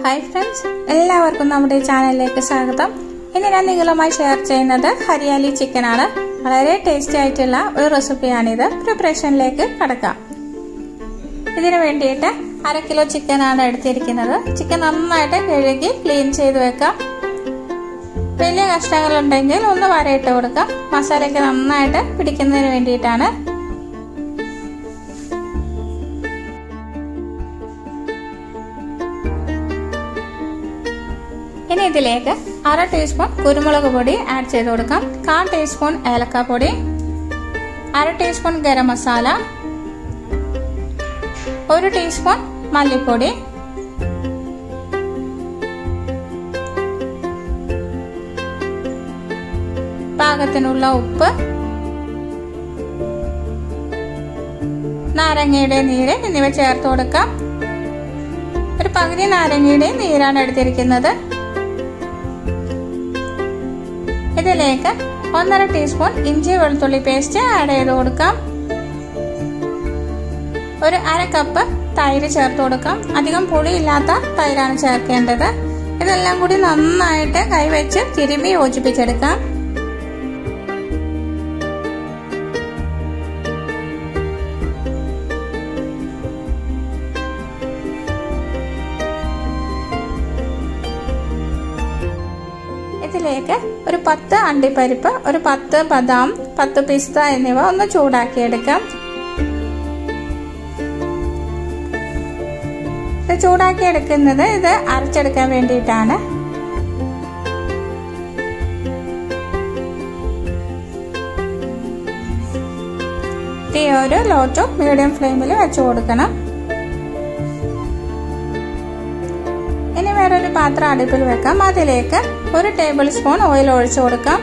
hi friends എല്ലാവർക്കും നമ്മുടെ ഈ ചാനലിലേക്ക് സ്വാഗതം ഇന്ന് ഞാൻ നിങ്ങളുമായി ഷെയർ ചെയ്യുന്നത് ഹരിയാലി ചിക്കൻ ആണ് വളരെ ടേസ്റ്റി ആയിട്ടുള്ള ഒരു റെസിപ്പിയാണിത് പ്രിപ്പറേഷനിലേക്ക് കടക്കാം ഇതിനു വേണ്ടിയിട്ട് അര കിലോ ചിക്കൻ ആണ് എടുത്തിരിക്കുന്നത് ചിക്കൻ നന്നായിട്ട് കഴുകി ക്ലീൻ ചെയ്ത് വെക്കാം വലിയ കഷ്ണങ്ങൾ ഉണ്ടെങ്കിൽ ഒന്ന് വരയിട്ട് കൊടുക്കാം മസാലയ്ക്ക് നന്നായിട്ട് പിടിക്കുന്നതിന് വേണ്ടിയിട്ടാണ് ഇനി ഇതിലേക്ക് അര ടീസ്പൂൺ കുരുമുളക് പൊടി ആഡ് ചെയ്ത് കൊടുക്കാം കാൽ ടീസ്പൂൺ ഏലക്കാപ്പൊടി അര ടീസ്പൂൺ ഗരം മസാല ഒരു ടീസ്പൂൺ മല്ലിപ്പൊടി പാകത്തിനുള്ള ഉപ്പ് നാരങ്ങയുടെ നീര് എന്നിവ ചേർത്ത് കൊടുക്കാം ഒരു പകുതി നാരങ്ങയുടെ നീരാണ് എടുത്തിരിക്കുന്നത് ഇതിലേക്ക് ഒന്നര ടീസ്പൂൺ ഇഞ്ചി വെളുത്തുള്ളി പേസ്റ്റ് ആഡ് ചെയ്ത് കൊടുക്കാം ഒരു അര കപ്പ് തൈര് ചേർത്ത് കൊടുക്കാം അധികം പുളിയില്ലാത്ത തൈരാണ് ചേർക്കേണ്ടത് ഇതെല്ലാം കൂടി നന്നായിട്ട് കൈവച്ച് തിരുമ്മി യോജിപ്പിച്ചെടുക്കാം ഇതിലേക്ക് ഒരു പത്ത് അണ്ടിപ്പരിപ്പ് ഒരു പത്ത് ബദാം പത്ത് പിസ്ത എന്നിവ ഒന്ന് ചൂടാക്കിയെടുക്കാം ഇത് ചൂടാക്കി എടുക്കുന്നത് ഇത് അരച്ചെടുക്കാൻ വേണ്ടിയിട്ടാണ് തീ ഒരു ലോ ടു മീഡിയം ഫ്ലെയിമിൽ വെച്ച് കൊടുക്കണം ഇനി വേറൊരു പാത്രം അടുപ്പിൽ വെക്കാം അതിലേക്ക് ഒരു ടേബിൾ സ്പൂൺ ഓയിൽ ഒഴിച്ചു കൊടുക്കാം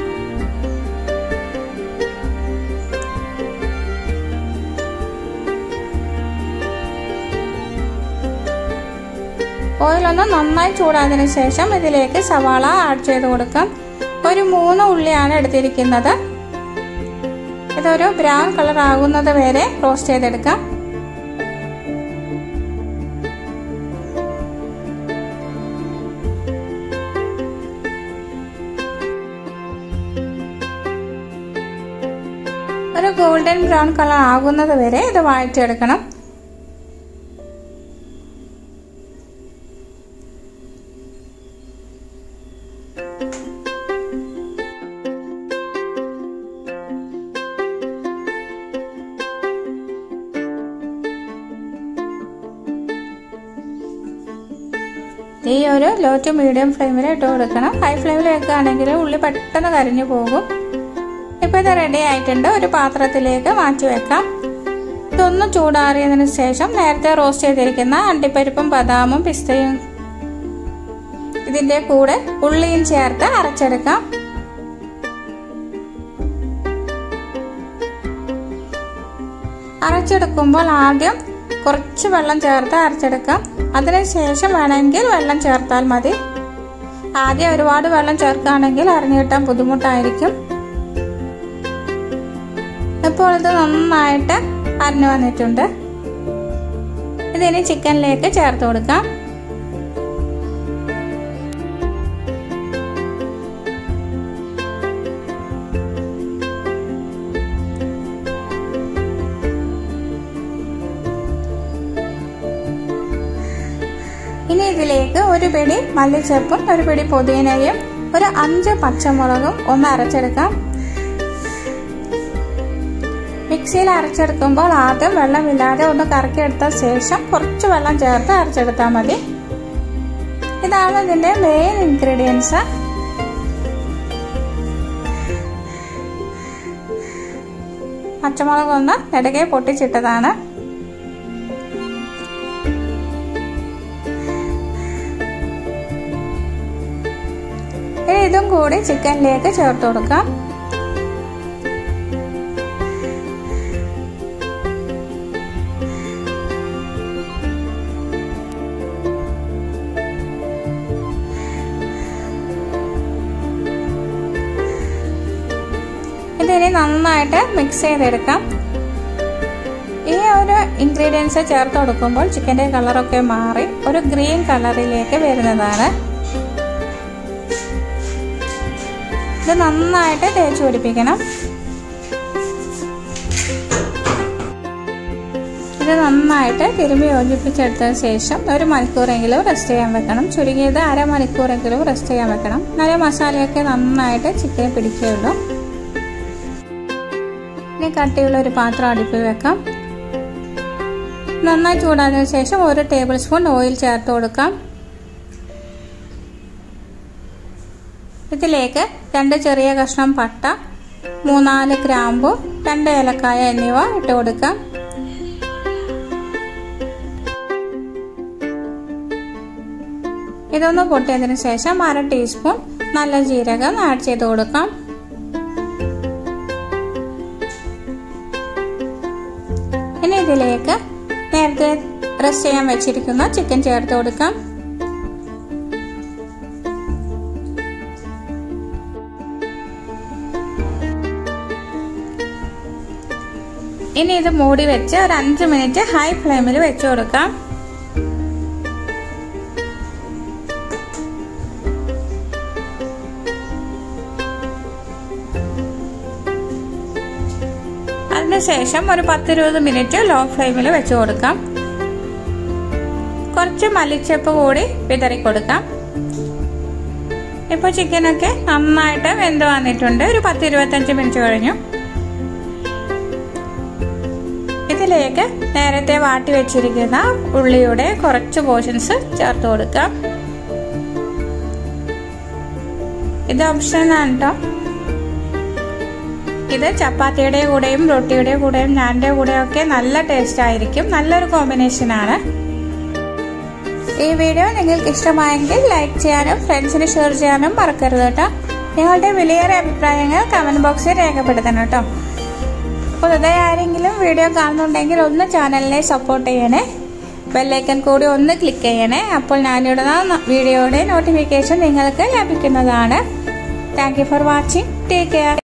ഓയിൽ ഒന്ന് നന്നായി ചൂടാതിനു ശേഷം ഇതിലേക്ക് സവാള ആഡ് ചെയ്ത് കൊടുക്കാം ഒരു മൂന്ന് ഉള്ളിയാണ് എടുത്തിരിക്കുന്നത് ഇതൊരു ബ്രൗൺ കളർ ആകുന്നത് വരെ റോസ്റ്റ് ചെയ്തെടുക്കാം ഒരു ഗോൾഡൻ ബ്രൗൺ കളർ ആകുന്നത് വരെ ഇത് വഴറ്റിയെടുക്കണം ഈ ഒരു ലോ ടു മീഡിയം ഫ്ലെയിമിൽ ഇട്ട് കൊടുക്കണം ഹൈ ഫ്ലെയിമിൽ വെക്കുകയാണെങ്കിൽ ഉള്ളി പെട്ടെന്ന് കരിഞ്ഞു പോകും ഇപ്പോൾ ഇത് റെഡി ആയിട്ടുണ്ട് ഒരു പാത്രത്തിലേക്ക് മാറ്റി വെക്കാം ഇതൊന്ന് ചൂടാറിയതിനു ശേഷം നേരത്തെ റോസ്റ്റ് ചെയ്തിരിക്കുന്ന അണ്ടിപ്പരിപ്പും ബദാമും പിസ്തയും ഇതിന്റെ കൂടെ ഉള്ളിയും ചേർത്ത് അരച്ചെടുക്കാം അരച്ചെടുക്കുമ്പോൾ ആദ്യം കുറച്ച് വെള്ളം ചേർത്ത് അരച്ചെടുക്കാം അതിനുശേഷം വേണമെങ്കിൽ വെള്ളം ചേർത്താൽ മതി ആദ്യം ഒരുപാട് വെള്ളം ചേർക്കുകയാണെങ്കിൽ അരഞ്ഞു കിട്ടാൻ ബുദ്ധിമുട്ടായിരിക്കും ഇപ്പോൾ ഇത് നന്നായിട്ട് അരഞ്ഞു വന്നിട്ടുണ്ട് ഇതിനി ചിക്കനിലേക്ക് ചേർത്ത് കൊടുക്കാം ഇനി ഇതിലേക്ക് ഒരു പിടി മല്ലിച്ചപ്പും ഒരു പിടി പുതിനയും ഒരു അഞ്ച് പച്ചമുളകും ഒന്ന് അരച്ചെടുക്കാം മിക്സിയിൽ അരച്ചെടുക്കുമ്പോൾ ആദ്യം വെള്ളമില്ലാതെ ഒന്ന് കറക്കിയെടുത്ത ശേഷം കുറച്ച് വെള്ളം ചേർത്ത് അരച്ചെടുത്താൽ മതി ഇതാണ് ഇതിന്റെ മെയിൻ ഇൻഗ്രീഡിയൻസ് പച്ചമുളക് ഒന്ന് നെടുകെ പൊട്ടിച്ചിട്ടതാണ് ഇതും കൂടി ചിക്കനിലേക്ക് ചേർത്ത് കൊടുക്കാം ഇതിനി നന്നായിട്ട് മിക്സ് ചെയ്തെടുക്കാം ഈ ഒരു ഇൻഗ്രീഡിയൻസ് ചേർത്ത് കൊടുക്കുമ്പോൾ ചിക്കൻ്റെ കളറൊക്കെ മാറി ഒരു ഗ്രീൻ കളറിലേക്ക് വരുന്നതാണ് ഇത് നന്നായിട്ട് തേച്ച് പിടിപ്പിക്കണം ഇത് നന്നായിട്ട് തിരുമ്പി യോജിപ്പിച്ചെടുത്തതിന് ശേഷം ഒരു മണിക്കൂറെങ്കിലും റെസ്റ്റ് ചെയ്യാൻ വെക്കണം ചുരുങ്ങിയത് അരമണിക്കൂറെങ്കിലും റെസ്റ്റ് ചെയ്യാൻ വെക്കണം നല്ല മസാലയൊക്കെ നന്നായിട്ട് ചിക്കന് പിടിക്കുകയുള്ളൂ ഇനി കട്ടിയുള്ള ഒരു പാത്രം അടുപ്പിൽ വെക്കാം നന്നായി ചൂടാതിന് ശേഷം ഒരു ടേബിൾ സ്പൂൺ ഓയിൽ ചേർത്ത് കൊടുക്കാം ഇതിലേക്ക് രണ്ട് ചെറിയ കഷ്ണം പട്ട മൂന്നാല് ഗ്രാമ്പു രണ്ട് ഏലക്കായ എന്നിവ ഇട്ട് കൊടുക്കാം ഇതൊന്ന് പൊട്ടിയതിന് ശേഷം അര ടീസ്പൂൺ നല്ല ജീരകം ആഡ് ചെയ്ത് കൊടുക്കാം ഇനി ഇതിലേക്ക് നേരത്തെ റെസ്റ്റ് ചെയ്യാൻ വെച്ചിരിക്കുന്ന ചിക്കൻ ചേർത്ത് കൊടുക്കാം ഇനി ഇത് മൂടി വെച്ച് ഒരു അഞ്ച് മിനിറ്റ് ഹൈ ഫ്ലെയിമിൽ വെച്ച് കൊടുക്കാം അതിനുശേഷം ഒരു പത്തിരുപത് മിനിറ്റ് ലോ ഫ്ലെയിമിൽ വെച്ച് കൊടുക്കാം കുറച്ച് മല്ലിച്ചപ്പ് കൂടി വിതറി കൊടുക്കാം ഇപ്പോൾ ചിക്കനൊക്കെ നന്നായിട്ട് വെന്ത് വന്നിട്ടുണ്ട് ഒരു പത്ത് ഇരുപത്തഞ്ച് മിനിറ്റ് കഴിഞ്ഞു ഇതിലേക്ക് നേരത്തെ വാട്ടി വെച്ചിരിക്കുന്ന ഉള്ളിയുടെ കുറച്ച് പോർഷൻസ് ചേർത്ത് കൊടുക്കാം ഇത് ഓപ്ഷനാണ് കേട്ടോ ഇത് ചപ്പാത്തിയുടെ കൂടെയും റൊട്ടിയുടെ കൂടെയും നാൻ്റെ കൂടെയും ഒക്കെ നല്ല ടേസ്റ്റ് ആയിരിക്കും നല്ലൊരു കോമ്പിനേഷനാണ് ഈ വീഡിയോ നിങ്ങൾക്ക് ഇഷ്ടമായെങ്കിൽ ലൈക്ക് ചെയ്യാനും ഫ്രണ്ട്സിന് ഷെയർ ചെയ്യാനും മറക്കരുത് കേട്ടോ നിങ്ങളുടെ വിലയേറെ അഭിപ്രായങ്ങൾ കമൻറ്റ് ബോക്സിൽ രേഖപ്പെടുത്തണം കേട്ടോ പുതുതായി ആരെങ്കിലും വീഡിയോ കാണുന്നുണ്ടെങ്കിൽ ഒന്ന് ചാനലിനെ സപ്പോർട്ട് ചെയ്യണേ ബെല്ലൈക്കൻ കൂടി ഒന്ന് ക്ലിക്ക് ചെയ്യണേ അപ്പോൾ ഞാനിടുന്ന വീഡിയോയുടെ നോട്ടിഫിക്കേഷൻ നിങ്ങൾക്ക് ലഭിക്കുന്നതാണ് thank you for watching take care